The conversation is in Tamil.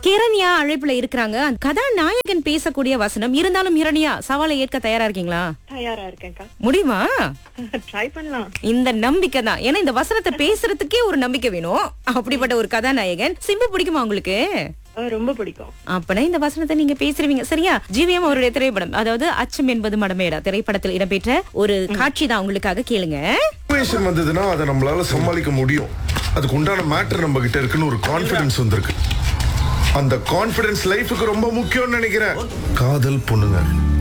கிரண்யா அழைப்புல இருக்கிறாங்க அந்த கதாநாயகன் பேசக்கூடிய வசனம் இருந்தாலும் ஹிரண்யா சவாலை ஏற்க தயாரா இருக்கீங்களா தயாரா இருக்கேன்க்கா முடியுமா ட்ரை பண்ணலாம் இந்த நம்பிக்கை தான் ஏன்னா இந்த வசனத்தை பேசுறதுக்கே ஒரு நம்பிக்கை வேணும் அப்படிப்பட்ட ஒரு கதாநாயகன் சிம்பு பிடிக்குமா உங்களுக்கு அஹ் ரொம்ப பிடிக்கும் அப்பனா இந்த வசனத்தை நீங்க பேசுறீங்க சரியா ஜிவிஎம் அவருடைய திரைப்படம் அதாவது அச்சம் என்பது மடமேடா திரைப்படத்தில் இடம்பெற்ற ஒரு காட்சி தான் உங்களுக்காக கேளுங்க சுச்சுவேஷன் வந்ததுன்னா அதை நம்மளால சமாளிக்க முடியும் அதுக்கு உண்டான மேட்டர் நம்ம கிட்ட இருக்குன்னு ஒரு கான்ஃபிடன்ஸ் வந்திருக்கு அந்த கான்ஃபிடன்ஸ் லைஃபுக்கு ரொம்ப முக்கியம்னு நினைக்கிறேன் காதல் பொண்ணுங்க